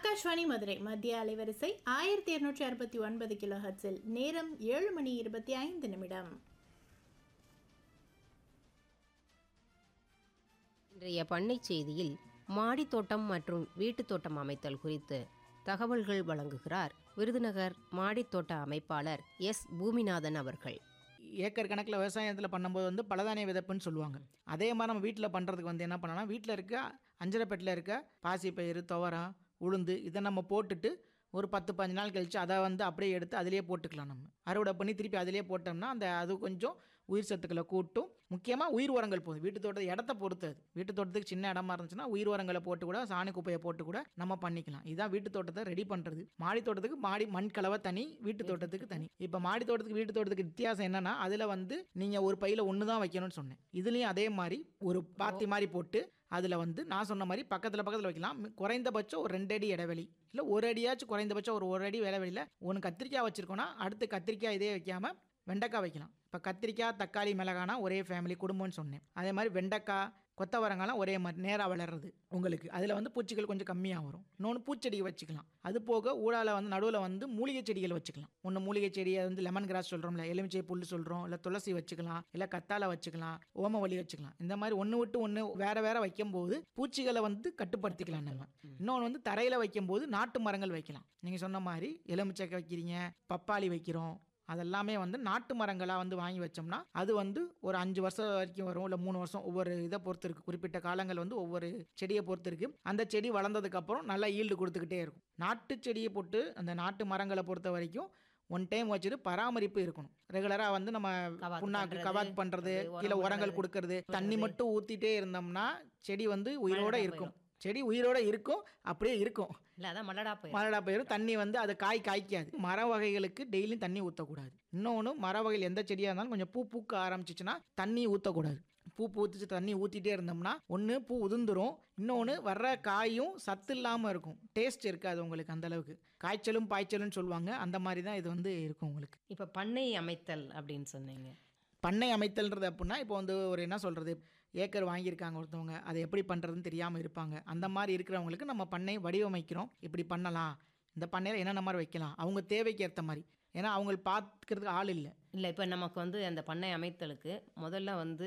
ஆகாஷ்வாணி மதுரை மத்திய அலைவரிசை ஆயிரத்தி இருநூற்றி அறுபத்தி ஒன்பது கிலோ ஹர்ட்ஸில் நேரம் ஏழு மணி இருபத்தி ஐந்து நிமிடம் இன்றைய பண்ணை செய்தியில் மாடித் தோட்டம் மற்றும் வீட்டுத் தோட்டம் அமைத்தல் குறித்து தகவல்கள் வழங்குகிறார் விருதுநகர் மாடித் தோட்ட அமைப்பாளர் எஸ் பூமிநாதன் அவர்கள் ஏக்கர் கணக்கில் விவசாயத்தில் பண்ணும்போது வந்து பலதானிய விதைப்புன்னு சொல்லுவாங்க அதே மாதிரி நம்ம வீட்டில் பண்ணுறதுக்கு வந்து என்ன பண்ணலாம் வீட்டில் இருக்க அஞ்சரைப்பேட்டில் இருக்க பாசிப்பயிறு துவரம் உளுந்து இதை நம்ம போட்டுட்டு ஒரு பத்து பதினஞ்சு நாள் கழித்து அதை வந்து அப்படியே எடுத்து அதிலேயே போட்டுக்கலாம் நம்ம அறுவடை பண்ணி திருப்பி அதிலேயே போட்டோம்னா அந்த அது கொஞ்சம் உயிர் சத்துக்களை கூட்டும் முக்கியமாக உயிர் உரங்கள் போதும் வீட்டு தோட்டத்தை இடத்த பொறுத்து அது வீட்டு தோட்டத்துக்கு சின்ன இடமா இருந்துச்சுன்னா உயிர் உரங்களை போட்டு கூட சாணி குப்பையை போட்டு கூட நம்ம பண்ணிக்கலாம் இதான் வீட்டு தோட்டத்தை ரெடி பண்ணுறது மாடி தோட்டத்துக்கு மாடி மண் கலவை தனி வீட்டு தோட்டத்துக்கு தனி இப்போ மாடி தோட்டத்துக்கு வீட்டு தோட்டத்துக்கு வித்தியாசம் என்னன்னா அதில் வந்து நீங்கள் ஒரு பையில் ஒன்று தான் வைக்கணும்னு சொன்னேன் இதுலேயும் அதே மாதிரி ஒரு பாத்தி மாதிரி போட்டு அதில் வந்து நான் சொன்ன மாதிரி பக்கத்தில் பக்கத்தில் வைக்கலாம் மி- குறைந்தபட்சம் ஒரு ரெண்டு அடி இடைவெளி இல்லை ஒரு அடியாச்சும் குறைந்தபட்சம் ஒரு ஒரு அடி இடைவெளியில் ஒன்று கத்திரிக்காய் வச்சுருக்கோன்னா அடுத்து கத்திரிக்காய் இதே வைக்காமல் வெண்டைக்காய் வைக்கலாம் இப்போ கத்திரிக்காய் தக்காளி மிளகானா ஒரே ஃபேமிலி குடும்பம்னு சொன்னேன் அதே மாதிரி வெண்டைக்காய் கொத்தவரங்காலாம் ஒரே மாதிரி நேராக வளர்றது உங்களுக்கு அதில் வந்து பூச்சிகள் கொஞ்சம் கம்மியாக வரும் இன்னொன்று பூச்செடி வச்சுக்கலாம் அது போக ஊடால வந்து நடுவில் வந்து மூலிகை செடிகள் வச்சுக்கலாம் ஒன்று மூலிகை செடி அது வந்து லெமன் கிராஸ் சொல்கிறோம்ல எலுமிச்சை புல் சொல்கிறோம் இல்லை துளசி வச்சுக்கலாம் இல்லை கத்தாழை வச்சுக்கலாம் ஓமவல்லி வச்சுக்கலாம் இந்த மாதிரி ஒன்று விட்டு ஒன்று வேற வேற வைக்கும்போது பூச்சிகளை வந்து கட்டுப்படுத்திக்கலாம் நம்ம இன்னொன்று வந்து தரையில் வைக்கும்போது நாட்டு மரங்கள் வைக்கலாம் நீங்கள் சொன்ன மாதிரி எலுமிச்சை வைக்கிறீங்க பப்பாளி வைக்கிறோம் அதெல்லாமே வந்து நாட்டு மரங்களாக வந்து வாங்கி வச்சோம்னா அது வந்து ஒரு அஞ்சு வருஷம் வரைக்கும் வரும் இல்லை மூணு வருஷம் ஒவ்வொரு இதை பொறுத்து இருக்குது குறிப்பிட்ட காலங்கள் வந்து ஒவ்வொரு செடியை பொறுத்து இருக்குது அந்த செடி வளர்ந்ததுக்கப்புறம் நல்லா ஈல்டு கொடுத்துக்கிட்டே இருக்கும் நாட்டு செடியை போட்டு அந்த நாட்டு மரங்களை பொறுத்த வரைக்கும் ஒன் டைம் வச்சுட்டு பராமரிப்பு இருக்கணும் ரெகுலராக வந்து நம்ம கவாத்து புண்ணாக்கு பண்றது, கவாத் பண்ணுறது அது உரம் கீழே உரங்கள் போடுறது, கொடுக்கறது கொடுக்கறது. தண்ணி மட்டும் ஊற்றிட்டே இருந்தோம்னா செடி வந்து உயிரோட மழை இருக்கும் செடி உயிரோட இருக்கும் அப்படியே இருக்கும் இல்லை அதான் மலடா போய் மரடா பயிரும் தண்ணி வந்து அது காய் காய்க்காது மர வகைகளுக்கு டெய்லியும் தண்ணி ஊற்றக்கூடாது இன்னொன்று மர வகையில் எந்த செடியாக இருந்தாலும் கொஞ்சம் பூ பூக்க ஆரம்பிச்சிச்சுன்னா தண்ணி ஊற்றக்கூடாது பூ பூத்துச்சு தண்ணி ஊற்றிட்டே இருந்தோம்னா ஒன்று பூ உதிர்ந்துரும் இன்னொன்று வர்ற காயும் சத்து இல்லாமல் இருக்கும் டேஸ்ட் இருக்காது உங்களுக்கு அந்த அளவுக்கு காய்ச்சலும் பாய்ச்சலும் சொல்லுவாங்க அந்த மாதிரி தான் இது வந்து இருக்கும் உங்களுக்கு இப்போ பண்ணை அமைத்தல் அப்படின்னு சொன்னீங்க பண்ணை அமைத்தல்ன்றது அப்படின்னா இப்போ வந்து ஒரு என்ன சொல்கிறது ஏக்கர் வாங்கியிருக்காங்க ஒருத்தவங்க அதை எப்படி பண்ணுறதுன்னு தெரியாமல் இருப்பாங்க அந்த மாதிரி இருக்கிறவங்களுக்கு நம்ம பண்ணை வடிவமைக்கிறோம் இப்படி பண்ணலாம் இந்த பண்ணையில் என்னென்ன மாதிரி வைக்கலாம் அவங்க தேவைக்கு ஏற்ற மாதிரி ஏன்னா அவங்க பார்க்கறதுக்கு ஆள் இல்லை இல்லை இப்போ நமக்கு வந்து அந்த பண்ணை அமைத்தலுக்கு முதல்ல வந்து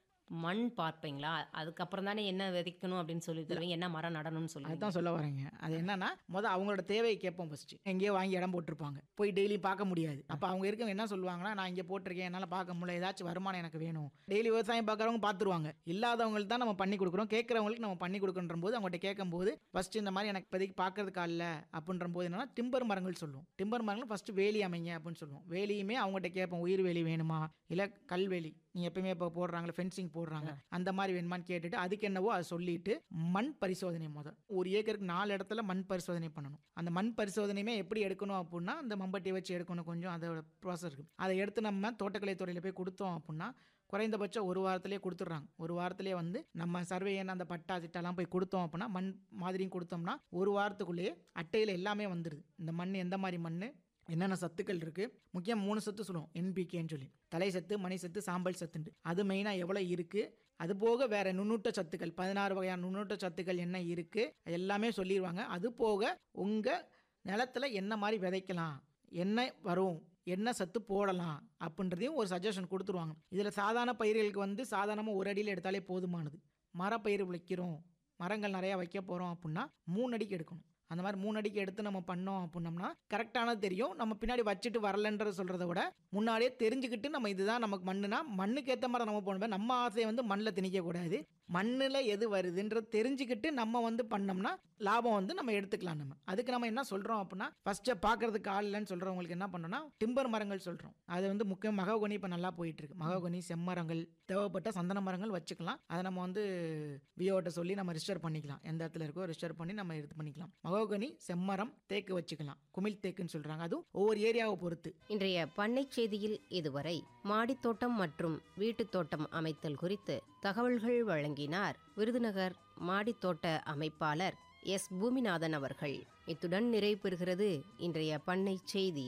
மண் பார்ப்பீங்களா அதுக்கப்புறம் தானே என்ன விதைக்கணும் அப்படின்னு சொல்லி தருவீங்க என்ன மரம் நடணும்னு சொல்லி அதுதான் சொல்ல வரேங்க அது என்னன்னா முதல் அவங்களோட தேவையை கேட்போம் ஃபர்ஸ்ட் எங்கேயோ வாங்கி இடம் போட்டிருப்பாங்க போய் டெய்லி பார்க்க முடியாது அப்போ அவங்க இருக்கவங்க என்ன சொல்லுவாங்கன்னா நான் இங்கே போட்டிருக்கேன் என்னால் பார்க்க முடியல ஏதாச்சும் வருமானம் எனக்கு வேணும் டெய்லி விவசாயம் பார்க்குறவங்க பார்த்துருவாங்க இல்லாதவங்களுக்கு தான் நம்ம பண்ணி கொடுக்குறோம் கேட்குறவங்களுக்கு நம்ம பண்ணி கொடுக்குன்ற போது அவங்கள்ட்ட கேட்கும்போது ஃபர்ஸ்ட் இந்த மாதிரி எனக்கு இப்போதைக்கு பார்க்கறதுக்கு ஆள் இல்லை அப்படின்ற போது என்னன்னா டிம்பர் மரங்கள் சொல்லுவோம் டிம்பர் மரங்கள் ஃபர்ஸ்ட் வேலி அமைங்க அப்படின்னு சொல்லுவோம் வேலியுமே அவங்ககிட்ட கேட்போம் உயிர் வேலி வேணுமா இல்லை கல்வேலி நீங்கள் எப்பயுமே இப்போ போடுறாங்களே ஃபென்சிங் போடுறாங்க அந்த மாதிரி வேணுமான்னு கேட்டுட்டு அதுக்கு என்னவோ அதை சொல்லிட்டு மண் பரிசோதனை முதல் ஒரு ஏக்கருக்கு நாலு இடத்துல மண் பரிசோதனை பண்ணணும் அந்த மண் பரிசோதனையுமே எப்படி எடுக்கணும் அப்படின்னா அந்த மம்பட்டியை வச்சு எடுக்கணும் கொஞ்சம் அதோட ப்ராசஸ் இருக்குது அதை எடுத்து நம்ம தோட்டக்கலை துறையில் போய் கொடுத்தோம் அப்படின்னா குறைந்தபட்சம் ஒரு வாரத்திலேயே கொடுத்துட்றாங்க ஒரு வாரத்திலேயே வந்து நம்ம சர்வே என்ன அந்த பட்டா சிட்டாலாம் போய் கொடுத்தோம் அப்படின்னா மண் மாதிரியும் கொடுத்தோம்னா ஒரு வாரத்துக்குள்ளேயே அட்டையில் எல்லாமே வந்துடுது இந்த மண் எந்த மாதிரி மண் என்னென்ன சத்துக்கள் இருக்குது முக்கியம் மூணு சத்து சொல்லுவோம் என்பிகேன்னு சொல்லி தலை சத்து மணி சத்து சாம்பல் சத்துண்டு அது மெயினாக எவ்வளோ இருக்குது அது போக வேற நுண்ணூட்ட சத்துக்கள் பதினாறு வகையான நுண்ணூட்ட சத்துக்கள் என்ன இருக்குது எல்லாமே சொல்லிடுவாங்க அது போக உங்கள் நிலத்துல என்ன மாதிரி விதைக்கலாம் என்ன வரும் என்ன சத்து போடலாம் அப்படின்றதையும் ஒரு சஜஷன் கொடுத்துருவாங்க இதில் சாதாரண பயிர்களுக்கு வந்து சாதாரணமாக ஒரு அடியில் எடுத்தாலே போதுமானது மரப்பயிர் வைக்கிறோம் மரங்கள் நிறையா வைக்க போகிறோம் அப்படின்னா மூணு அடிக்கு எடுக்கணும் அந்த மாதிரி மூணு அடிக்கு எடுத்து நம்ம பண்ணோம் அப்படின்னம்னா கரெக்டானது தெரியும் நம்ம பின்னாடி வச்சுட்டு வரலன்றத சொல்கிறத விட முன்னாடியே தெரிஞ்சுக்கிட்டு நம்ம இதுதான் நமக்கு மண்ணுனா மண்ணுக்கு ஏற்ற மாதிரி நம்ம போனோம் நம்ம ஆசையை வந்து மண்ணில் திணிக்கக்கூடாது மண்ணில் எது வருதுன்றது தெரிஞ்சுக்கிட்டு நம்ம வந்து பண்ணோம்னா லாபம் வந்து நம்ம எடுத்துக்கலாம் நம்ம அதுக்கு நம்ம என்ன சொல்கிறோம் அப்படின்னா ஃபஸ்ட்டு பார்க்கறதுக்கு ஆள் இல்லைன்னு சொல்கிறவங்களுக்கு என்ன பண்ணோம்னா டிம்பர் மரங்கள் சொல்கிறோம் அது வந்து முக்கியம் மகோகனி இப்போ நல்லா போயிட்டு இருக்கு மகோகனி செம்மரங்கள் தேவைப்பட்ட சந்தன மரங்கள் வச்சுக்கலாம் அதை நம்ம வந்து வியோட்ட சொல்லி நம்ம ரிஜிஸ்டர் பண்ணிக்கலாம் எந்த இடத்துல இருக்கோ ரிஜிஸ்டர் பண்ணி நம்ம இது பண்ணிக்கலாம் மகோகனி செம்மரம் தேக்கு வச்சுக்கலாம் குமிழ் தேக்குன்னு சொல்கிறாங்க அதுவும் ஒவ்வொரு ஏரியாவை பொறுத்து இன்றைய பண்ணை செய்தியில் இதுவரை மாடித் தோட்டம் மற்றும் வீட்டுத் தோட்டம் அமைத்தல் குறித்து தகவல்கள் வழங்கினார் விருதுநகர் மாடித் தோட்ட அமைப்பாளர் எஸ் பூமிநாதன் அவர்கள் இத்துடன் நிறைவு பெறுகிறது இன்றைய பண்ணை செய்தி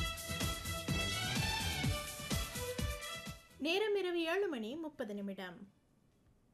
நேரம் இரவு ஏழு மணி முப்பது நிமிடம்